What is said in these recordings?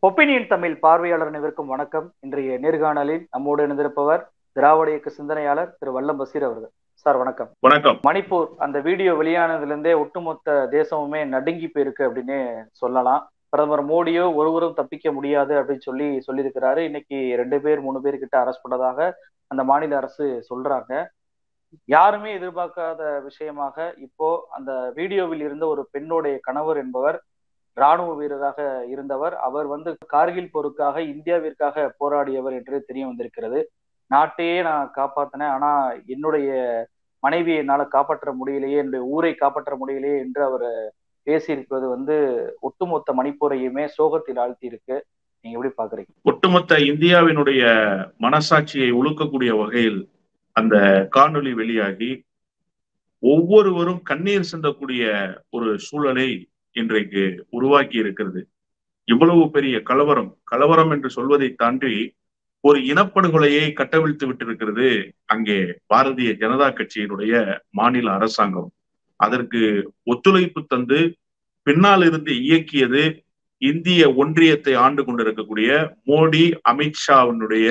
opinion Tamil பார்வையாளர் அனைவருக்கும் வணக்கம் இன்றைய நேர்காணலில் நம்மோடு இணைந்திருப்பவர் திராவிட இயக்க சிந்தனையாளர் திரு வல்லம் பசீர் அவர்கள் சார் வணக்கம் வணக்கம் மணிப்பூர் அந்த வீடியோ வெளியானதுல இருந்தே ஒட்டுமொத்த தேசமுமே நடுங்கி போயிருக்கு அப்படின்னு சொல்லலாம் பிரதமர் மோடியோ ஒருவரும் தப்பிக்க முடியாது அப்படின்னு சொல்லி சொல்லியிருக்கிறாரு இன்னைக்கு ரெண்டு பேர் மூணு பேர் கிட்ட அரெஸ்ட் பண்ணதாக அந்த மாநில அரசு சொல்றாங்க யாருமே எதிர்பார்க்காத விஷயமாக இப்போ அந்த வீடியோவில் இருந்த ஒரு பெண்ணுடைய கணவர் என்பவர் ராணுவ வீரராக இருந்தவர் அவர் வந்து கார்கில் போருக்காக இந்தியாவிற்காக போராடியவர் என்று தெரிய வந்திருக்கிறது நாட்டையே நான் காப்பாத்தினேன் ஆனா என்னுடைய மனைவியை என்னால காப்பாற்ற முடியலையே என்னுடைய ஊரை காப்பாற்ற முடியலையே என்று அவர் பேசியிருப்பது வந்து ஒட்டுமொத்த மணிப்பூரையுமே சோகத்தில் ஆழ்த்தி இருக்கு நீங்க எப்படி பாக்குறீங்க ஒட்டுமொத்த இந்தியாவினுடைய மனசாட்சியை உழுக்கக்கூடிய வகையில் அந்த காணொளி வெளியாகி ஒவ்வொருவரும் கண்ணீர் சிந்தக்கூடிய ஒரு சூழலை இன்றைக்கு உருவாக்கி இருக்கிறது இவ்வளவு பெரிய கலவரம் கலவரம் என்று சொல்வதை தாண்டி ஒரு இனப்படுகொலையை கட்டவிழ்த்து விட்டிருக்கிறது அங்கே பாரதிய ஜனதா கட்சியினுடைய மாநில அரசாங்கம் அதற்கு ஒத்துழைப்பு தந்து பின்னால் இருந்து இயக்கியது இந்திய ஒன்றியத்தை ஆண்டு கொண்டிருக்கக்கூடிய மோடி அமித்ஷாவினுடைய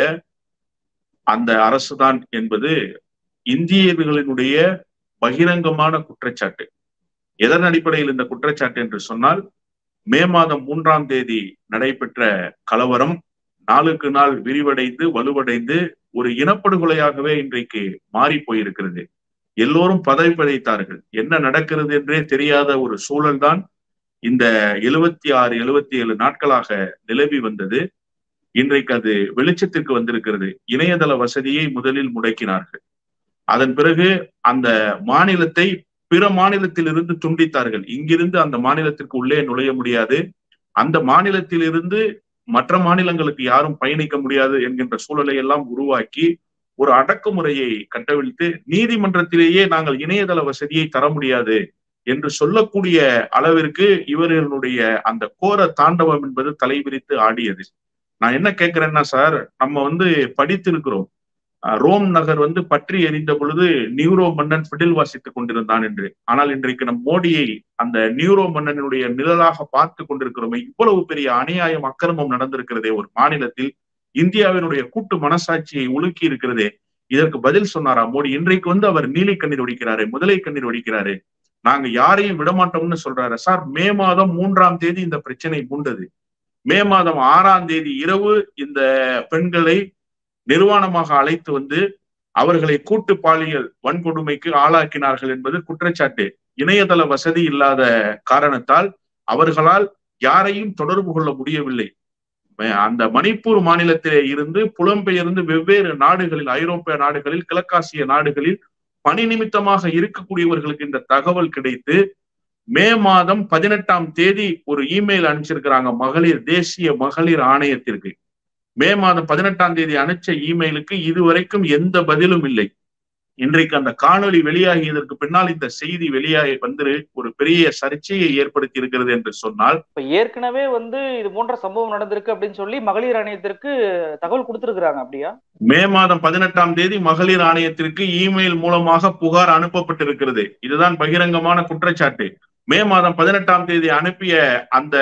அந்த அரசுதான் என்பது இந்தியர்களினுடைய பகிரங்கமான குற்றச்சாட்டு எதன் அடிப்படையில் இந்த குற்றச்சாட்டு என்று சொன்னால் மே மாதம் மூன்றாம் தேதி நடைபெற்ற கலவரம் நாளுக்கு நாள் விரிவடைந்து வலுவடைந்து ஒரு இனப்படுகொலையாகவே இன்றைக்கு மாறி போயிருக்கிறது எல்லோரும் பதவி படைத்தார்கள் என்ன நடக்கிறது என்றே தெரியாத ஒரு சூழல்தான் இந்த எழுபத்தி ஆறு எழுபத்தி ஏழு நாட்களாக நிலவி வந்தது இன்றைக்கு அது வெளிச்சத்திற்கு வந்திருக்கிறது இணையதள வசதியை முதலில் முடக்கினார்கள் அதன் பிறகு அந்த மாநிலத்தை பிற மாநிலத்தில் இருந்து துண்டித்தார்கள் இங்கிருந்து அந்த மாநிலத்திற்கு உள்ளே நுழைய முடியாது அந்த மாநிலத்தில் இருந்து மற்ற மாநிலங்களுக்கு யாரும் பயணிக்க முடியாது என்கின்ற சூழலை எல்லாம் உருவாக்கி ஒரு அடக்குமுறையை கட்டவிழ்த்து நீதிமன்றத்திலேயே நாங்கள் இணையதள வசதியை தர முடியாது என்று சொல்லக்கூடிய அளவிற்கு இவர்களுடைய அந்த கோர தாண்டவம் என்பது தலைவிரித்து ஆடியது நான் என்ன கேட்கிறேன்னா சார் நம்ம வந்து படித்திருக்கிறோம் ரோம் நகர் வந்து பற்றி எரிந்த பொழுது நியூரோ மன்னன் பிடில் வாசித்துக் கொண்டிருந்தான் என்று ஆனால் இன்றைக்கு நம் மோடியை அந்த நியூரோ மன்னனுடைய நிழலாக பார்த்து கொண்டிருக்கிறோமே இவ்வளவு பெரிய அநியாயம் அக்கிரமம் நடந்திருக்கிறதே ஒரு மாநிலத்தில் இந்தியாவினுடைய கூட்டு மனசாட்சியை உலுக்கி இருக்கிறதே இதற்கு பதில் சொன்னாரா மோடி இன்றைக்கு வந்து அவர் நீலி கண்ணீர் ஒடிக்கிறாரு முதலை கண்ணீர் ஒடிக்கிறாரு நாங்க யாரையும் விடமாட்டோம்னு சொல்றாரு சார் மே மாதம் மூன்றாம் தேதி இந்த பிரச்சனை மூண்டது மே மாதம் ஆறாம் தேதி இரவு இந்த பெண்களை நிர்வாணமாக அழைத்து வந்து அவர்களை கூட்டு பாலியல் வன்கொடுமைக்கு ஆளாக்கினார்கள் என்பது குற்றச்சாட்டு இணையதள வசதி இல்லாத காரணத்தால் அவர்களால் யாரையும் தொடர்பு கொள்ள முடியவில்லை அந்த மணிப்பூர் மாநிலத்திலே இருந்து புலம்பெயர்ந்து வெவ்வேறு நாடுகளில் ஐரோப்பிய நாடுகளில் கிழக்காசிய நாடுகளில் பணி நிமித்தமாக இருக்கக்கூடியவர்களுக்கு இந்த தகவல் கிடைத்து மே மாதம் பதினெட்டாம் தேதி ஒரு இமெயில் அனுப்பிச்சிருக்கிறாங்க மகளிர் தேசிய மகளிர் ஆணையத்திற்கு மே மாதம் பதினெட்டாம் தேதி அனுப்பிச்ச இமெயிலுக்கு இதுவரைக்கும் எந்த பதிலும் இல்லை இன்றைக்கு அந்த காணொலி வெளியாகியதற்கு பின்னால் இந்த செய்தி வெளியாகி வந்து ஒரு பெரிய சர்ச்சையை ஏற்படுத்தி இருக்கிறது என்று சொன்னால் இப்ப ஏற்கனவே வந்து இது போன்ற சம்பவம் நடந்திருக்கு அப்படின்னு சொல்லி மகளிர் ஆணையத்திற்கு தகவல் கொடுத்திருக்கிறாங்க அப்படியா மே மாதம் பதினெட்டாம் தேதி மகளிர் ஆணையத்திற்கு இமெயில் மூலமாக புகார் அனுப்பப்பட்டிருக்கிறது இதுதான் பகிரங்கமான குற்றச்சாட்டு மே மாதம் பதினெட்டாம் தேதி அனுப்பிய அந்த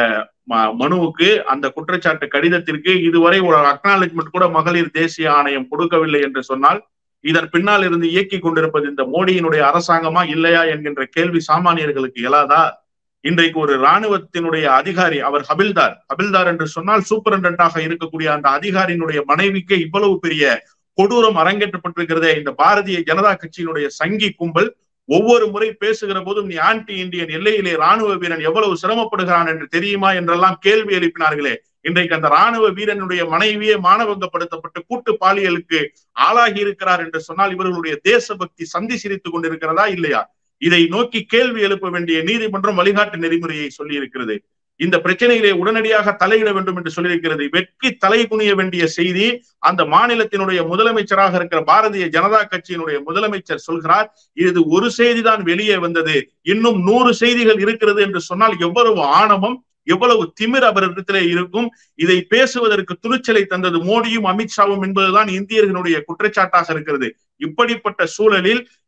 மனுவுக்கு அந்த குற்றச்சாட்டு கடிதத்திற்கு இதுவரை ஒரு அக்னாலஜ்மெண்ட் கூட மகளிர் தேசிய ஆணையம் கொடுக்கவில்லை என்று சொன்னால் இதன் பின்னால் இருந்து இயக்கி கொண்டிருப்பது இந்த மோடியினுடைய அரசாங்கமா இல்லையா என்கின்ற கேள்வி சாமானியர்களுக்கு இயலாதா இன்றைக்கு ஒரு இராணுவத்தினுடைய அதிகாரி அவர் ஹபில்தார் ஹபில்தார் என்று சொன்னால் சூப்பரண்டாக இருக்கக்கூடிய அந்த அதிகாரியினுடைய மனைவிக்கு இவ்வளவு பெரிய கொடூரம் அரங்கேற்றப்பட்டிருக்கிறதே இந்த பாரதிய ஜனதா கட்சியினுடைய சங்கி கும்பல் ஒவ்வொரு முறை பேசுகிற போதும் நீ ஆன்டி இந்தியன் எல்லையிலே ராணுவ வீரன் எவ்வளவு சிரமப்படுகிறான் என்று தெரியுமா என்றெல்லாம் கேள்வி எழுப்பினார்களே இன்றைக்கு அந்த ராணுவ வீரனுடைய மனைவியே மானபங்கப்படுத்தப்பட்டு கூட்டு பாலியலுக்கு ஆளாகி இருக்கிறார் என்று சொன்னால் இவர்களுடைய தேசபக்தி சந்தி சிரித்துக் கொண்டிருக்கிறதா இல்லையா இதை நோக்கி கேள்வி எழுப்ப வேண்டிய நீதிமன்றம் வழிகாட்டு நெறிமுறையை சொல்லி இருக்கிறது இந்த பிரச்சனையிலே உடனடியாக தலையிட வேண்டும் என்று சொல்லியிருக்கிறது வெட்கி தலை குனிய வேண்டிய செய்தி அந்த மாநிலத்தினுடைய முதலமைச்சராக இருக்கிற பாரதிய ஜனதா கட்சியினுடைய முதலமைச்சர் சொல்கிறார் இது ஒரு செய்திதான் வெளியே வந்தது இன்னும் நூறு செய்திகள் இருக்கிறது என்று சொன்னால் எவ்வளவு ஆணவம் எவ்வளவு திமிர் அவரிடத்திலே இருக்கும் இதை பேசுவதற்கு துணிச்சலை தந்தது மோடியும் அமித்ஷாவும் என்பதுதான் இந்தியர்களுடைய குற்றச்சாட்டாக இருக்கிறது இப்படிப்பட்ட சூழலில்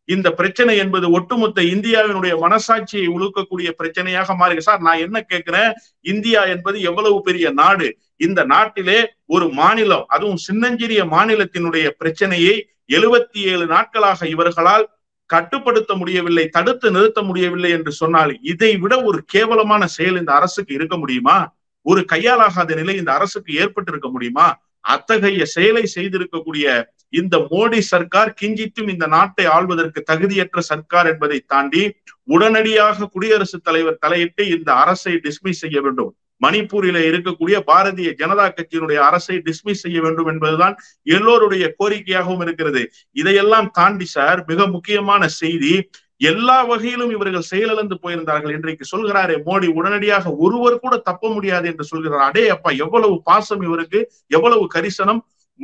இந்த பிரச்சனை என்பது ஒட்டுமொத்த இந்தியாவினுடைய மனசாட்சியை உழுக்கக்கூடிய பிரச்சனையாக மாறி சார் நான் என்ன கேட்கிறேன் இந்தியா என்பது எவ்வளவு பெரிய நாடு இந்த நாட்டிலே ஒரு மாநிலம் அதுவும் சின்னஞ்சிறிய மாநிலத்தினுடைய பிரச்சனையை எழுபத்தி ஏழு நாட்களாக இவர்களால் கட்டுப்படுத்த முடியவில்லை தடுத்து நிறுத்த முடியவில்லை என்று சொன்னால் இதை விட ஒரு கேவலமான செயல் இந்த அரசுக்கு இருக்க முடியுமா ஒரு கையாலாகாத நிலை இந்த அரசுக்கு ஏற்பட்டிருக்க முடியுமா அத்தகைய செயலை செய்திருக்கக்கூடிய இந்த மோடி சர்க்கார் கிஞ்சித்தும் இந்த நாட்டை ஆள்வதற்கு தகுதியற்ற சர்க்கார் என்பதை தாண்டி உடனடியாக குடியரசுத் தலைவர் தலையிட்டு இந்த அரசை டிஸ்மிஸ் செய்ய வேண்டும் மணிப்பூரில இருக்கக்கூடிய பாரதிய ஜனதா கட்சியினுடைய அரசை டிஸ்மிஸ் செய்ய வேண்டும் என்பதுதான் எல்லோருடைய கோரிக்கையாகவும் இருக்கிறது இதையெல்லாம் தாண்டி சார் மிக முக்கியமான செய்தி எல்லா வகையிலும் இவர்கள் செயலிழந்து போயிருந்தார்கள் இன்றைக்கு சொல்கிறாரே மோடி உடனடியாக ஒருவர் கூட தப்ப முடியாது என்று சொல்கிறார் அடே அப்பா எவ்வளவு பாசம் இவருக்கு எவ்வளவு கரிசனம்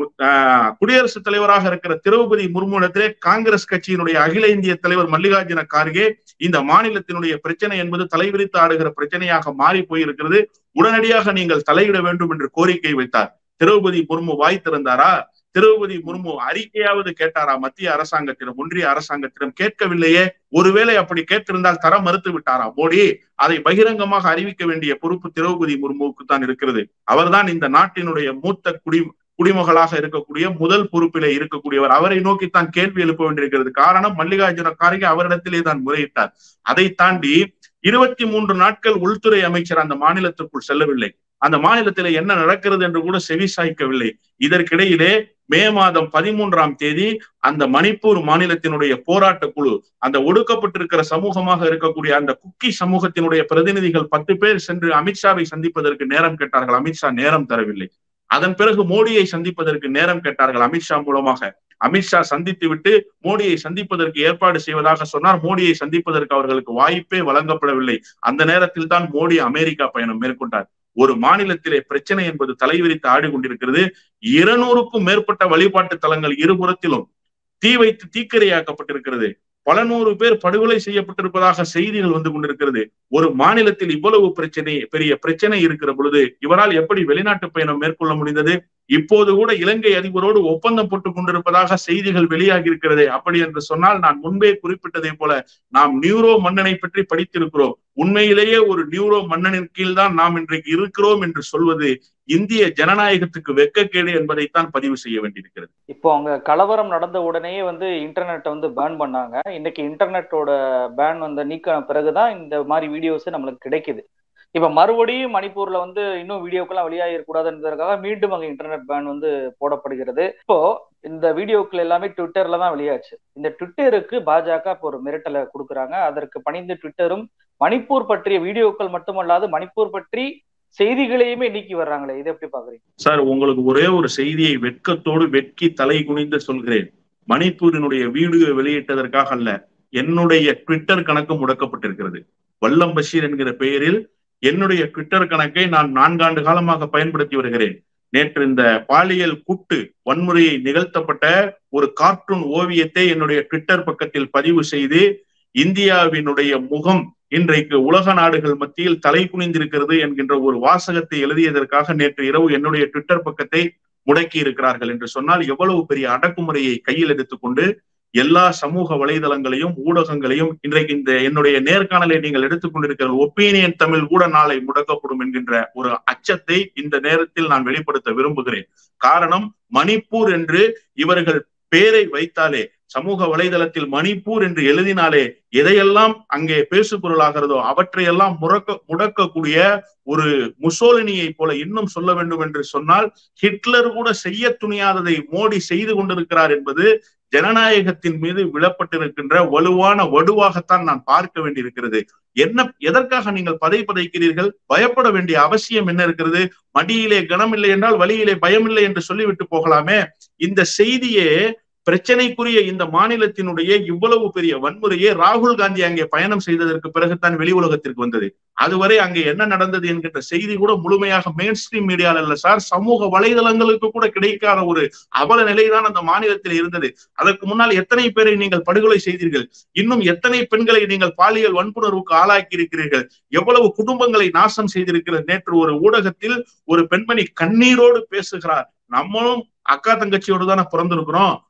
குடியரசுத் தலைவராக இருக்கிற திரௌபதி முர்முடத்திலே காங்கிரஸ் கட்சியினுடைய அகில இந்திய தலைவர் மல்லிகார்ஜுன கார்கே இந்த மாநிலத்தினுடைய பிரச்சனை என்பது தலைவிரித்து ஆடுகிற பிரச்சனையாக மாறி போயிருக்கிறது உடனடியாக நீங்கள் தலையிட வேண்டும் என்று கோரிக்கை வைத்தார் திரௌபதி முர்மு வாய் திறந்தாரா திரௌபதி முர்மு அறிக்கையாவது கேட்டாரா மத்திய அரசாங்கத்திடம் ஒன்றிய அரசாங்கத்திடம் கேட்கவில்லையே ஒருவேளை அப்படி கேட்டிருந்தால் தர மறுத்து விட்டாரா மோடி அதை பகிரங்கமாக அறிவிக்க வேண்டிய பொறுப்பு திரௌபதி முர்முவுக்கு தான் இருக்கிறது அவர்தான் இந்த நாட்டினுடைய மூத்த குடி குடிமகளாக இருக்கக்கூடிய முதல் பொறுப்பிலே இருக்கக்கூடியவர் அவரை நோக்கித்தான் கேள்வி எழுப்ப வேண்டியிருக்கிறது காரணம் மல்லிகார்ஜுன கார்கே அவரிடத்திலே தான் முறையிட்டார் அதை தாண்டி இருபத்தி மூன்று நாட்கள் உள்துறை அமைச்சர் அந்த மாநிலத்திற்குள் செல்லவில்லை அந்த மாநிலத்திலே என்ன நடக்கிறது என்று கூட செவி சாய்க்கவில்லை இதற்கிடையிலே மே மாதம் பதிமூன்றாம் தேதி அந்த மணிப்பூர் மாநிலத்தினுடைய போராட்ட குழு அந்த ஒடுக்கப்பட்டிருக்கிற சமூகமாக இருக்கக்கூடிய அந்த குக்கி சமூகத்தினுடைய பிரதிநிதிகள் பத்து பேர் சென்று அமித்ஷாவை சந்திப்பதற்கு நேரம் கேட்டார்கள் அமித்ஷா நேரம் தரவில்லை அதன் பிறகு மோடியை சந்திப்பதற்கு நேரம் கேட்டார்கள் அமித்ஷா மூலமாக அமித்ஷா சந்தித்து விட்டு மோடியை சந்திப்பதற்கு ஏற்பாடு செய்வதாக சொன்னார் மோடியை சந்திப்பதற்கு அவர்களுக்கு வாய்ப்பே வழங்கப்படவில்லை அந்த நேரத்தில் தான் மோடி அமெரிக்கா பயணம் மேற்கொண்டார் ஒரு மாநிலத்திலே பிரச்சனை என்பது தலைவிரித்து ஆடிக்கொண்டிருக்கிறது இருநூறுக்கும் மேற்பட்ட வழிபாட்டு தலங்கள் இருபுறத்திலும் தீ வைத்து தீக்கிரையாக்கப்பட்டிருக்கிறது பல நூறு பேர் படுகொலை செய்யப்பட்டிருப்பதாக செய்திகள் வந்து கொண்டிருக்கிறது ஒரு மாநிலத்தில் இவ்வளவு பிரச்சனை பெரிய பிரச்சனை இருக்கிற பொழுது இவரால் எப்படி வெளிநாட்டு பயணம் மேற்கொள்ள முடிந்தது இப்போது கூட இலங்கை அதிபரோடு ஒப்பந்தம் போட்டுக் கொண்டிருப்பதாக செய்திகள் வெளியாகி இருக்கிறது அப்படி என்று சொன்னால் நான் முன்பே குறிப்பிட்டதை போல நாம் நியூரோ மன்னனை பற்றி படித்திருக்கிறோம் உண்மையிலேயே ஒரு நியூரோ மன்னனின் கீழ் தான் நாம் இன்றைக்கு இருக்கிறோம் என்று சொல்வது இந்திய ஜனநாயகத்துக்கு வெக்கக்கேடு என்பதைத்தான் பதிவு செய்ய வேண்டியிருக்கிறது இப்போ அங்க கலவரம் நடந்த உடனேயே வந்து இன்டர்நெட்டை வந்து பேன் பண்ணாங்க இன்னைக்கு இன்டர்நெட்டோட பேன் வந்த நீக்க பிறகுதான் இந்த மாதிரி வீடியோஸ் நம்மளுக்கு கிடைக்குது இப்ப மறுபடியும் மணிப்பூர்ல வந்து இன்னும் வீடியோக்கெல்லாம் வெளியாகிடக்கூடாதுன்றதுக்காக மீண்டும் அங்க இன்டர்நெட் பேன் வந்து போடப்படுகிறது இப்போ இந்த வீடியோக்கள் எல்லாமே ட்விட்டர்ல தான் வெளியாச்சு இந்த ட்விட்டருக்கு பாஜக இப்போ ஒரு மிரட்டலை கொடுக்குறாங்க அதற்கு பணிந்து ட்விட்டரும் மணிப்பூர் பற்றிய வீடியோக்கள் மட்டுமல்லாது மணிப்பூர் பற்றி செய்திகளையுமே நீக்கி வர்றாங்களே இதை எப்படி பாக்குறீங்க சார் உங்களுக்கு ஒரே ஒரு செய்தியை வெட்கத்தோடு வெட்கி தலை குனிந்து சொல்கிறேன் மணிப்பூரினுடைய வீடியோ வெளியிட்டதற்காக அல்ல என்னுடைய ட்விட்டர் கணக்கு முடக்கப்பட்டிருக்கிறது வல்லம் பஷீர் என்கிற பெயரில் என்னுடைய ட்விட்டர் கணக்கை நான் நான்காண்டு காலமாக பயன்படுத்தி வருகிறேன் நேற்று இந்த பாலியல் கூட்டு வன்முறையை நிகழ்த்தப்பட்ட ஒரு கார்ட்டூன் ஓவியத்தை என்னுடைய ட்விட்டர் பக்கத்தில் பதிவு செய்து இந்தியாவினுடைய முகம் இன்றைக்கு உலக நாடுகள் மத்தியில் தலை குனிந்திருக்கிறது என்கின்ற ஒரு வாசகத்தை எழுதியதற்காக நேற்று இரவு என்னுடைய ட்விட்டர் பக்கத்தை முடக்கி இருக்கிறார்கள் என்று சொன்னால் எவ்வளவு பெரிய அடக்குமுறையை கையில் எடுத்துக்கொண்டு எல்லா சமூக வலைதளங்களையும் ஊடகங்களையும் இன்றைக்கு இந்த என்னுடைய நேர்காணலை நீங்கள் எடுத்துக்கொண்டிருக்கிற ஒப்பீனியன் தமிழ் கூட நாளை முடக்கப்படும் என்கின்ற ஒரு அச்சத்தை இந்த நேரத்தில் நான் வெளிப்படுத்த விரும்புகிறேன் காரணம் மணிப்பூர் என்று இவர்கள் பேரை வைத்தாலே சமூக வலைதளத்தில் மணிப்பூர் என்று எழுதினாலே எதையெல்லாம் அங்கே பேசு பொருளாகிறதோ அவற்றையெல்லாம் முறக்க முடக்கக்கூடிய ஒரு முசோலினியை போல இன்னும் சொல்ல வேண்டும் என்று சொன்னால் ஹிட்லர் கூட செய்ய துணியாததை மோடி செய்து கொண்டிருக்கிறார் என்பது ஜனநாயகத்தின் மீது விழப்பட்டிருக்கின்ற வலுவான வடுவாகத்தான் நான் பார்க்க வேண்டியிருக்கிறது என்ன எதற்காக நீங்கள் பதை பதைக்கிறீர்கள் பயப்பட வேண்டிய அவசியம் என்ன இருக்கிறது மடியிலே கனம் இல்லை என்றால் வழியிலே பயம் இல்லை என்று சொல்லிவிட்டு போகலாமே இந்த செய்தியே பிரச்சனைக்குரிய இந்த மாநிலத்தினுடைய இவ்வளவு பெரிய வன்முறையே ராகுல் காந்தி அங்கே பயணம் செய்ததற்கு பிறகுதான் வெளி உலகத்திற்கு வந்தது அதுவரை அங்கே என்ன நடந்தது என்கின்ற செய்தி கூட முழுமையாக மெயின் ஸ்ட்ரீம் மீடியால இல்ல சார் சமூக வலைதளங்களுக்கு கூட கிடைக்காத ஒரு அவல நிலைதான் அந்த மாநிலத்தில் இருந்தது அதற்கு முன்னால் எத்தனை பேரை நீங்கள் படுகொலை செய்தீர்கள் இன்னும் எத்தனை பெண்களை நீங்கள் பாலியல் வன்புணர்வுக்கு ஆளாக்கி இருக்கிறீர்கள் எவ்வளவு குடும்பங்களை நாசம் செய்திருக்கிறது நேற்று ஒரு ஊடகத்தில் ஒரு பெண்மணி கண்ணீரோடு பேசுகிறார் நம்மளும் அக்கா தங்கச்சியோடு தானே பிறந்திருக்கிறோம்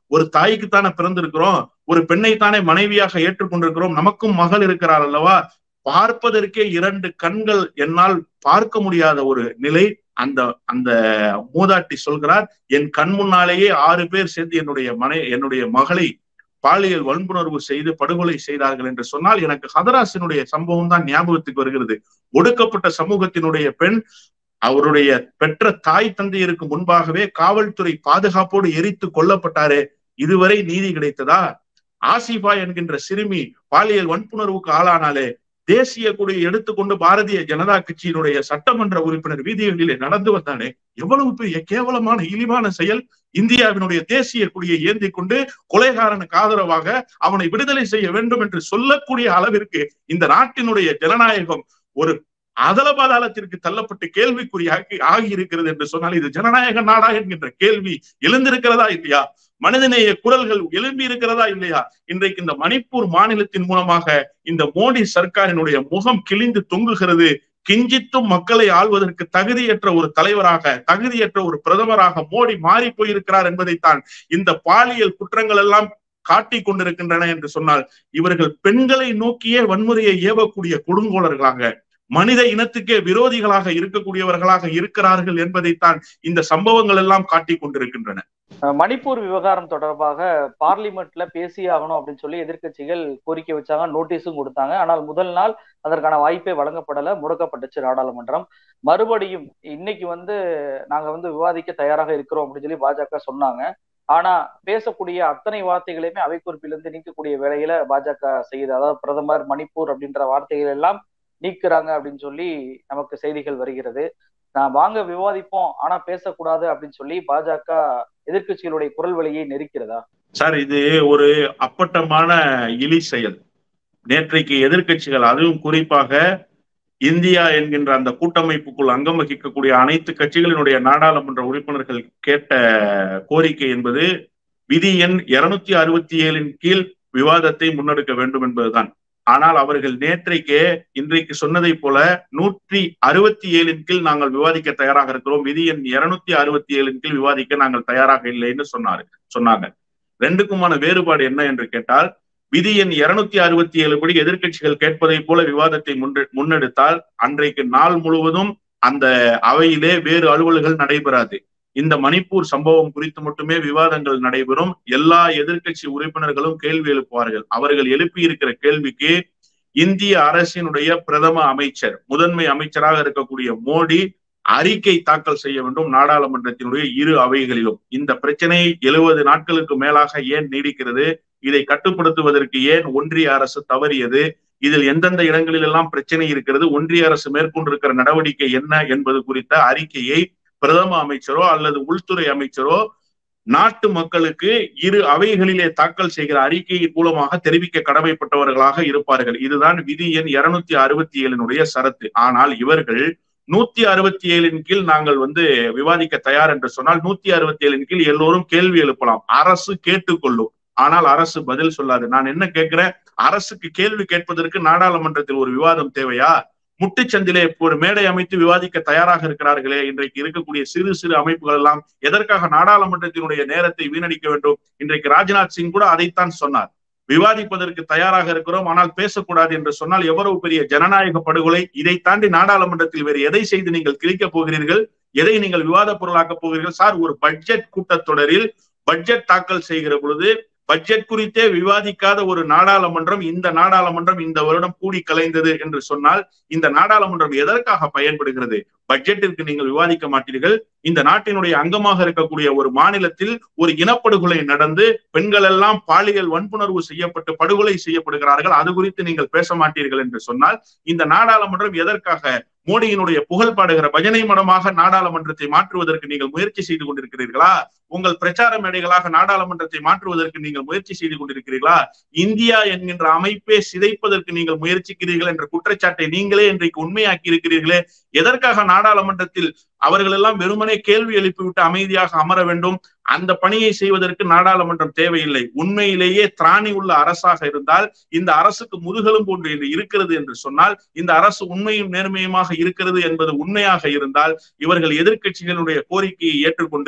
ஒரு தாய்க்குத்தானே பிறந்திருக்கிறோம் ஒரு பெண்ணைத்தானே மனைவியாக ஏற்றுக்கொண்டிருக்கிறோம் நமக்கும் மகள் இருக்கிறார் அல்லவா பார்ப்பதற்கே இரண்டு கண்கள் என்னால் பார்க்க முடியாத ஒரு நிலை அந்த அந்த மூதாட்டி சொல்கிறார் என் கண் முன்னாலேயே ஆறு பேர் சேர்ந்து என்னுடைய மனை என்னுடைய மகளை பாலியல் வன்புணர்வு செய்து படுகொலை செய்தார்கள் என்று சொன்னால் எனக்கு ஹதராசினுடைய சம்பவம் தான் ஞாபகத்துக்கு வருகிறது ஒடுக்கப்பட்ட சமூகத்தினுடைய பெண் அவருடைய பெற்ற தாய் தந்தையருக்கு முன்பாகவே காவல்துறை பாதுகாப்போடு எரித்து கொல்லப்பட்டாரே இதுவரை நீதி கிடைத்ததா ஆசிபா என்கின்ற சிறுமி பாலியல் வன்புணர்வுக்கு ஆளானாலே தேசிய கொடியை எடுத்துக்கொண்டு பாரதிய ஜனதா கட்சியினுடைய சட்டமன்ற உறுப்பினர் வீதிகளிலே நடந்து வந்தானே எவ்வளவு பெரிய கேவலமான இழிவான செயல் இந்தியாவினுடைய தேசிய கொடியை ஏந்தி கொண்டு கொலைகாரனுக்கு ஆதரவாக அவனை விடுதலை செய்ய வேண்டும் என்று சொல்லக்கூடிய அளவிற்கு இந்த நாட்டினுடைய ஜனநாயகம் ஒரு அதல பாதாளத்திற்கு தள்ளப்பட்டு கேள்விக்குறியாகி ஆகி இருக்கிறது என்று சொன்னால் இது ஜனநாயக நாடா என்கின்ற கேள்வி எழுந்திருக்கிறதா இல்லையா மனிதநேய குரல்கள் எழும்பி இருக்கிறதா இல்லையா இன்றைக்கு இந்த மணிப்பூர் மாநிலத்தின் மூலமாக இந்த மோடி சர்க்காரினுடைய முகம் கிழிந்து தொங்குகிறது கிஞ்சித்தும் மக்களை ஆள்வதற்கு தகுதியற்ற ஒரு தலைவராக தகுதியற்ற ஒரு பிரதமராக மோடி மாறி போயிருக்கிறார் என்பதைத்தான் இந்த பாலியல் குற்றங்கள் எல்லாம் காட்டிக் கொண்டிருக்கின்றன என்று சொன்னால் இவர்கள் பெண்களை நோக்கியே வன்முறையை ஏவக்கூடிய கொடுங்கோலர்களாக மனித இனத்துக்கே விரோதிகளாக இருக்கக்கூடியவர்களாக இருக்கிறார்கள் என்பதைத்தான் இந்த சம்பவங்கள் எல்லாம் காட்டிக் கொண்டிருக்கின்றன மணிப்பூர் விவகாரம் தொடர்பாக பார்லிமெண்ட்ல பேசி ஆகணும் அப்படின்னு சொல்லி எதிர்கட்சிகள் கோரிக்கை வச்சாங்க நோட்டீஸும் கொடுத்தாங்க ஆனால் முதல் நாள் அதற்கான வாய்ப்பே வழங்கப்படல முடக்கப்பட்டுச்சு நாடாளுமன்றம் மறுபடியும் இன்னைக்கு வந்து நாங்க வந்து விவாதிக்க தயாராக இருக்கிறோம் அப்படின்னு சொல்லி பாஜக சொன்னாங்க ஆனா பேசக்கூடிய அத்தனை வார்த்தைகளையுமே அவை குறிப்பிலிருந்து நீக்கக்கூடிய வேலையில பாஜக செய்யுது அதாவது பிரதமர் மணிப்பூர் அப்படின்ற வார்த்தைகள் எல்லாம் நீக்குறாங்க அப்படின்னு சொல்லி நமக்கு செய்திகள் வருகிறது நான் வாங்க விவாதிப்போம் ஆனா பேசக்கூடாது அப்படின்னு சொல்லி பாஜக எதிர்கட்சிகளுடைய குரல் வழியை நெருக்கிறதா சார் இது ஒரு அப்பட்டமான இழி செயல் நேற்றைக்கு எதிர்கட்சிகள் அதுவும் குறிப்பாக இந்தியா என்கின்ற அந்த கூட்டமைப்புக்குள் அங்கம் வகிக்கக்கூடிய அனைத்து கட்சிகளினுடைய நாடாளுமன்ற உறுப்பினர்கள் கேட்ட கோரிக்கை என்பது விதி எண் இருநூத்தி அறுபத்தி ஏழின் கீழ் விவாதத்தை முன்னெடுக்க வேண்டும் என்பதுதான் ஆனால் அவர்கள் நேற்றைக்கே இன்றைக்கு சொன்னதை போல நூற்றி அறுபத்தி ஏழின் கீழ் நாங்கள் விவாதிக்க தயாராக இருக்கிறோம் விதி எண் இருநூத்தி அறுபத்தி ஏழின் கீழ் விவாதிக்க நாங்கள் தயாராக இல்லைன்னு சொன்னாரு சொன்னாங்க ரெண்டுக்குமான வேறுபாடு என்ன என்று கேட்டால் விதி எண் இருநூத்தி அறுபத்தி ஏழு படி எதிர்கட்சிகள் கேட்பதை போல விவாதத்தை முன்னெடுத்தால் அன்றைக்கு நாள் முழுவதும் அந்த அவையிலே வேறு அலுவல்கள் நடைபெறாது இந்த மணிப்பூர் சம்பவம் குறித்து மட்டுமே விவாதங்கள் நடைபெறும் எல்லா எதிர்கட்சி உறுப்பினர்களும் கேள்வி எழுப்புவார்கள் அவர்கள் எழுப்பி இருக்கிற கேள்விக்கு இந்திய அரசினுடைய பிரதம அமைச்சர் முதன்மை அமைச்சராக இருக்கக்கூடிய மோடி அறிக்கை தாக்கல் செய்ய வேண்டும் நாடாளுமன்றத்தினுடைய இரு அவைகளிலும் இந்த பிரச்சனை எழுபது நாட்களுக்கு மேலாக ஏன் நீடிக்கிறது இதை கட்டுப்படுத்துவதற்கு ஏன் ஒன்றிய அரசு தவறியது இதில் எந்தெந்த இடங்களில் எல்லாம் பிரச்சனை இருக்கிறது ஒன்றிய அரசு மேற்கொண்டிருக்கிற நடவடிக்கை என்ன என்பது குறித்த அறிக்கையை பிரதம அமைச்சரோ அல்லது உள்துறை அமைச்சரோ நாட்டு மக்களுக்கு இரு அவைகளிலே தாக்கல் செய்கிற அறிக்கையின் மூலமாக தெரிவிக்க கடமைப்பட்டவர்களாக இருப்பார்கள் இதுதான் விதி எண் இருநூத்தி அறுபத்தி ஏழினுடைய சரத்து ஆனால் இவர்கள் நூத்தி அறுபத்தி ஏழின் கீழ் நாங்கள் வந்து விவாதிக்க தயார் என்று சொன்னால் நூத்தி அறுபத்தி ஏழின் கீழ் எல்லோரும் கேள்வி எழுப்பலாம் அரசு கேட்டுக்கொள்ளும் ஆனால் அரசு பதில் சொல்லாது நான் என்ன கேட்கிறேன் அரசுக்கு கேள்வி கேட்பதற்கு நாடாளுமன்றத்தில் ஒரு விவாதம் தேவையா முட்டுச்சந்திலே ஒரு மேடை அமைத்து விவாதிக்க தயாராக இருக்கிறார்களே இன்றைக்கு இருக்கக்கூடிய சிறு சிறு அமைப்புகள் எல்லாம் எதற்காக நாடாளுமன்றத்தினுடைய நேரத்தை வீணடிக்க வேண்டும் இன்றைக்கு ராஜ்நாத் சிங் கூட அதைத்தான் சொன்னார் விவாதிப்பதற்கு தயாராக இருக்கிறோம் ஆனால் பேசக்கூடாது என்று சொன்னால் எவ்வளவு பெரிய ஜனநாயக படுகொலை இதை தாண்டி நாடாளுமன்றத்தில் வேறு எதை செய்து நீங்கள் கிழிக்கப் போகிறீர்கள் எதை நீங்கள் விவாத பொருளாக்கப் போகிறீர்கள் சார் ஒரு பட்ஜெட் கூட்டத்தொடரில் பட்ஜெட் தாக்கல் செய்கிற பொழுது பட்ஜெட் குறித்தே விவாதிக்காத ஒரு நாடாளுமன்றம் இந்த நாடாளுமன்றம் இந்த வருடம் கூடி கலைந்தது என்று சொன்னால் இந்த நாடாளுமன்றம் எதற்காக பயன்படுகிறது பட்ஜெட்டிற்கு நீங்கள் விவாதிக்க மாட்டீர்கள் இந்த நாட்டினுடைய அங்கமாக இருக்கக்கூடிய ஒரு மாநிலத்தில் ஒரு இனப்படுகொலை நடந்து பெண்கள் எல்லாம் பாலியல் வன்புணர்வு செய்யப்பட்டு படுகொலை செய்யப்படுகிறார்கள் அது குறித்து நீங்கள் பேச மாட்டீர்கள் என்று சொன்னால் இந்த நாடாளுமன்றம் எதற்காக மோடியினுடைய புகழ் பாடுகிற பஜனை மடமாக நாடாளுமன்றத்தை மாற்றுவதற்கு நீங்கள் முயற்சி செய்து கொண்டிருக்கிறீர்களா உங்கள் பிரச்சார மேடைகளாக நாடாளுமன்றத்தை மாற்றுவதற்கு நீங்கள் முயற்சி செய்து கொண்டிருக்கிறீர்களா இந்தியா என்கின்ற அமைப்பை சிதைப்பதற்கு நீங்கள் முயற்சிக்கிறீர்கள் என்ற குற்றச்சாட்டை நீங்களே இன்றைக்கு உண்மையாக்கி இருக்கிறீர்களே எதற்காக நாடாளுமன்றத்தில் அவர்கள் எல்லாம் வெறுமனே கேள்வி எழுப்பிவிட்டு அமைதியாக அமர வேண்டும் அந்த பணியை செய்வதற்கு நாடாளுமன்றம் தேவையில்லை உண்மையிலேயே திராணி உள்ள அரசாக இருந்தால் இந்த அரசுக்கு முதுகலும் போன்று இருக்கிறது என்று சொன்னால் இந்த அரசு உண்மையும் நேர்மையுமாக இருக்கிறது என்பது உண்மையாக இருந்தால் இவர்கள் எதிர்கட்சிகளுடைய கோரிக்கையை ஏற்றுக்கொண்டு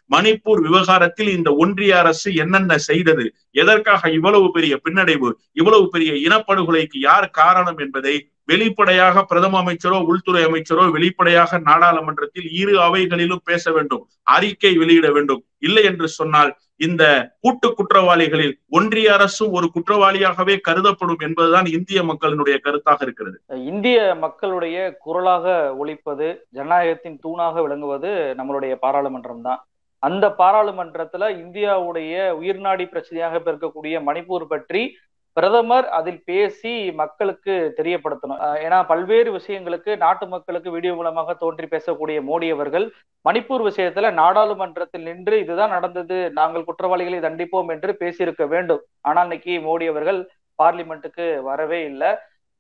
மணிப்பூர் விவகாரத்தில் இந்த ஒன்றிய அரசு என்னென்ன செய்தது எதற்காக இவ்வளவு பெரிய பின்னடைவு இவ்வளவு பெரிய இனப்படுகொலைக்கு யார் காரணம் என்பதை வெளிப்படையாக பிரதம அமைச்சரோ உள்துறை அமைச்சரோ வெளிப்படையாக நாடாளுமன்றத்தில் இரு அவைகளிலும் பேச வேண்டும் அறிக்கை வெளியிட வேண்டும் இல்லை என்று சொன்னால் இந்த கூட்டு குற்றவாளிகளில் ஒன்றிய அரசும் ஒரு குற்றவாளியாகவே கருதப்படும் என்பதுதான் இந்திய மக்களினுடைய கருத்தாக இருக்கிறது இந்திய மக்களுடைய குரலாக ஒழிப்பது ஜனநாயகத்தின் தூணாக விளங்குவது நம்மளுடைய பாராளுமன்றம் தான் அந்த பாராளுமன்றத்துல இந்தியாவுடைய உயிர்நாடி பிரச்சனையாக இருக்கக்கூடிய மணிப்பூர் பற்றி பிரதமர் அதில் பேசி மக்களுக்கு தெரியப்படுத்தணும் ஏன்னா பல்வேறு விஷயங்களுக்கு நாட்டு மக்களுக்கு வீடியோ மூலமாக தோன்றி பேசக்கூடிய மோடி அவர்கள் மணிப்பூர் விஷயத்துல நாடாளுமன்றத்தில் நின்று இதுதான் நடந்தது நாங்கள் குற்றவாளிகளை தண்டிப்போம் என்று பேசியிருக்க வேண்டும் ஆனால் இன்னைக்கு மோடி அவர்கள் பார்லிமெண்ட்டுக்கு வரவே இல்லை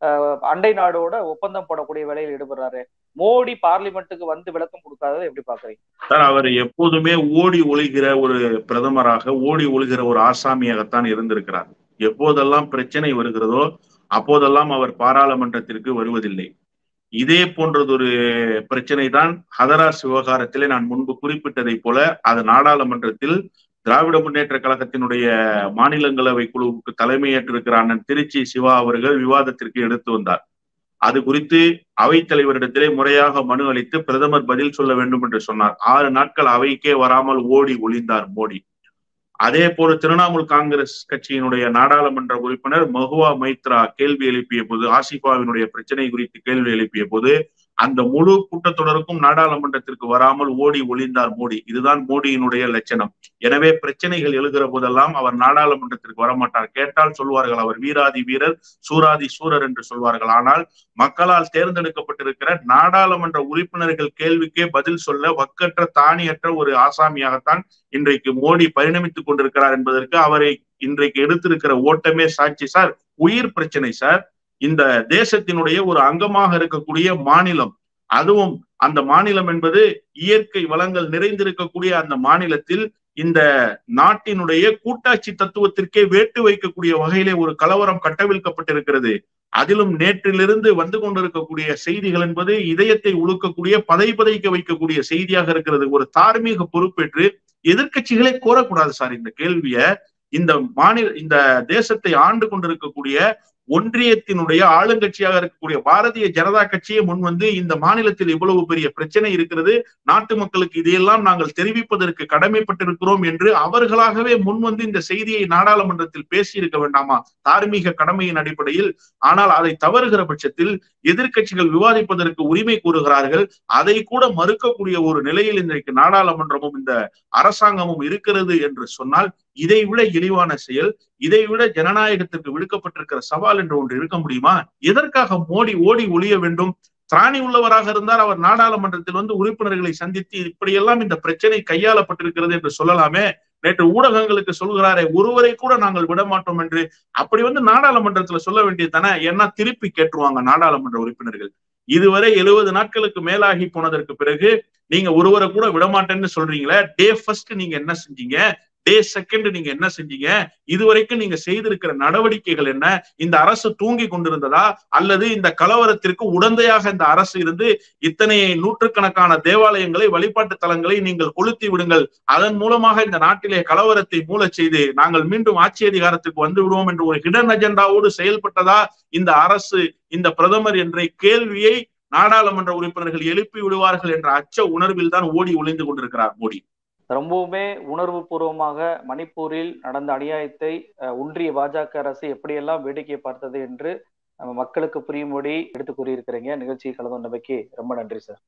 அண்டை நாடோட ஒப்பந்தம் போடக்கூடிய வேலையில் ஈடுபடுறாரு மோடி பார்லிமெண்ட்டுக்கு வந்து விளக்கம் கொடுக்காததை எப்படி பாக்குறீங்க சார் அவர் எப்போதுமே ஓடி ஒழிகிற ஒரு பிரதமராக ஓடி ஒழிகிற ஒரு ஆசாமியாகத்தான் இருந்திருக்கிறார் எப்போதெல்லாம் பிரச்சனை வருகிறதோ அப்போதெல்லாம் அவர் பாராளுமன்றத்திற்கு வருவதில்லை இதே போன்றதொரு பிரச்சனை தான் ஹதராஸ் விவகாரத்திலே நான் முன்பு குறிப்பிட்டதை போல அது நாடாளுமன்றத்தில் திராவிட முன்னேற்ற கழகத்தினுடைய மாநிலங்களவை குழுவுக்கு தலைமையேற்றிருக்கிற அண்ணன் திருச்சி சிவா அவர்கள் விவாதத்திற்கு எடுத்து வந்தார் அது குறித்து அவைத்தலைவரிடத்திலே முறையாக மனு அளித்து பிரதமர் பதில் சொல்ல வேண்டும் என்று சொன்னார் ஆறு நாட்கள் அவைக்கே வராமல் ஓடி ஒளிந்தார் மோடி அதே போல திரிணாமுல் காங்கிரஸ் கட்சியினுடைய நாடாளுமன்ற உறுப்பினர் மகுவா மைத்ரா கேள்வி எழுப்பிய போது ஆசிஃபாவினுடைய பிரச்சனை குறித்து கேள்வி எழுப்பிய போது அந்த முழு கூட்டத்தொடருக்கும் நாடாளுமன்றத்திற்கு வராமல் ஓடி ஒளிந்தார் மோடி இதுதான் மோடியினுடைய லட்சணம் எனவே பிரச்சனைகள் எழுகிற போதெல்லாம் அவர் நாடாளுமன்றத்திற்கு வரமாட்டார் கேட்டால் சொல்வார்கள் அவர் வீராதி வீரர் சூராதி சூரர் என்று சொல்வார்கள் ஆனால் மக்களால் தேர்ந்தெடுக்கப்பட்டிருக்கிற நாடாளுமன்ற உறுப்பினர்கள் கேள்விக்கே பதில் சொல்ல வக்கற்ற தானியற்ற ஒரு ஆசாமியாகத்தான் இன்றைக்கு மோடி பரிணமித்துக் கொண்டிருக்கிறார் என்பதற்கு அவரை இன்றைக்கு எடுத்திருக்கிற ஓட்டமே சாட்சி சார் உயிர் பிரச்சனை சார் இந்த தேசத்தினுடைய ஒரு அங்கமாக இருக்கக்கூடிய மாநிலம் அதுவும் அந்த மாநிலம் என்பது இயற்கை வளங்கள் நிறைந்திருக்கக்கூடிய அந்த மாநிலத்தில் இந்த நாட்டினுடைய கூட்டாட்சி தத்துவத்திற்கே வேட்டு வைக்கக்கூடிய வகையிலே ஒரு கலவரம் கட்டவிழ்க்கப்பட்டிருக்கிறது அதிலும் நேற்றிலிருந்து வந்து கொண்டிருக்கக்கூடிய செய்திகள் என்பது இதயத்தை உழுக்கக்கூடிய பதை பதைக்க வைக்கக்கூடிய செய்தியாக இருக்கிறது ஒரு தார்மீக பொறுப்பேற்று எதிர்கட்சிகளே கோரக்கூடாது சார் இந்த கேள்விய இந்த மாநில இந்த தேசத்தை ஆண்டு கொண்டிருக்கக்கூடிய ஒன்றியத்தினுடைய ஆளுங்கட்சியாக இருக்கக்கூடிய பாரதிய ஜனதா கட்சியை முன் வந்து இந்த மாநிலத்தில் இவ்வளவு பெரிய பிரச்சனை இருக்கிறது நாட்டு மக்களுக்கு இதையெல்லாம் நாங்கள் தெரிவிப்பதற்கு கடமைப்பட்டிருக்கிறோம் என்று அவர்களாகவே முன் வந்து இந்த செய்தியை நாடாளுமன்றத்தில் பேசியிருக்க வேண்டாமா தார்மீக கடமையின் அடிப்படையில் ஆனால் அதை தவறுகிற பட்சத்தில் எதிர்கட்சிகள் விவாதிப்பதற்கு உரிமை கூறுகிறார்கள் அதை கூட மறுக்கக்கூடிய ஒரு நிலையில் இன்றைக்கு நாடாளுமன்றமும் இந்த அரசாங்கமும் இருக்கிறது என்று சொன்னால் இதை விட இழிவான செயல் இதை விட ஜனநாயகத்திற்கு விடுக்கப்பட்டிருக்கிற சவால் என்று ஒன்று இருக்க முடியுமா எதற்காக மோடி ஓடி ஒழிய வேண்டும் திராணி உள்ளவராக இருந்தால் அவர் நாடாளுமன்றத்தில் வந்து உறுப்பினர்களை சந்தித்து இப்படியெல்லாம் இந்த பிரச்சனை கையாளப்பட்டிருக்கிறது என்று சொல்லலாமே நேற்று ஊடகங்களுக்கு சொல்கிறாரே ஒருவரை கூட நாங்கள் விட மாட்டோம் என்று அப்படி வந்து நாடாளுமன்றத்துல சொல்ல வேண்டியது தானே ஏன்னா திருப்பி கேட்டுருவாங்க நாடாளுமன்ற உறுப்பினர்கள் இதுவரை எழுபது நாட்களுக்கு மேலாகி போனதற்கு பிறகு நீங்க ஒருவரை கூட விடமாட்டேன்னு சொல்றீங்களே டே ஃபர்ஸ்ட் நீங்க என்ன செஞ்சீங்க டே செகண்ட் நீங்க என்ன செஞ்சீங்க இதுவரைக்கும் நீங்க செய்திருக்கிற நடவடிக்கைகள் என்ன இந்த அரசு தூங்கி கொண்டிருந்ததா அல்லது இந்த கலவரத்திற்கு உடந்தையாக இந்த அரசு இருந்து இத்தனை நூற்றுக்கணக்கான தேவாலயங்களை வழிபாட்டு தலங்களை நீங்கள் கொளுத்தி விடுங்கள் அதன் மூலமாக இந்த நாட்டிலே கலவரத்தை மூலச் செய்து நாங்கள் மீண்டும் ஆட்சி அதிகாரத்துக்கு வந்து விடுவோம் என்று ஒரு ஹிடன் அஜெண்டாவோடு செயல்பட்டதா இந்த அரசு இந்த பிரதமர் என்ற கேள்வியை நாடாளுமன்ற உறுப்பினர்கள் எழுப்பி விடுவார்கள் என்ற அச்ச உணர்வில் தான் ஓடி ஒளிந்து கொண்டிருக்கிறார் மோடி ரொம்பவுமே உணர்வு பூர்வமாக மணிப்பூரில் நடந்த அநியாயத்தை ஒன்றிய பாஜக அரசு எப்படியெல்லாம் வேடிக்கை பார்த்தது என்று மக்களுக்கு புரியும்படி எடுத்து கூறியிருக்கிறீங்க நிகழ்ச்சியை கலந்து கொண்டமைக்கு ரொம்ப நன்றி சார்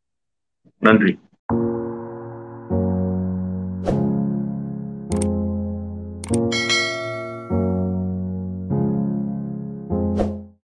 நன்றி thank you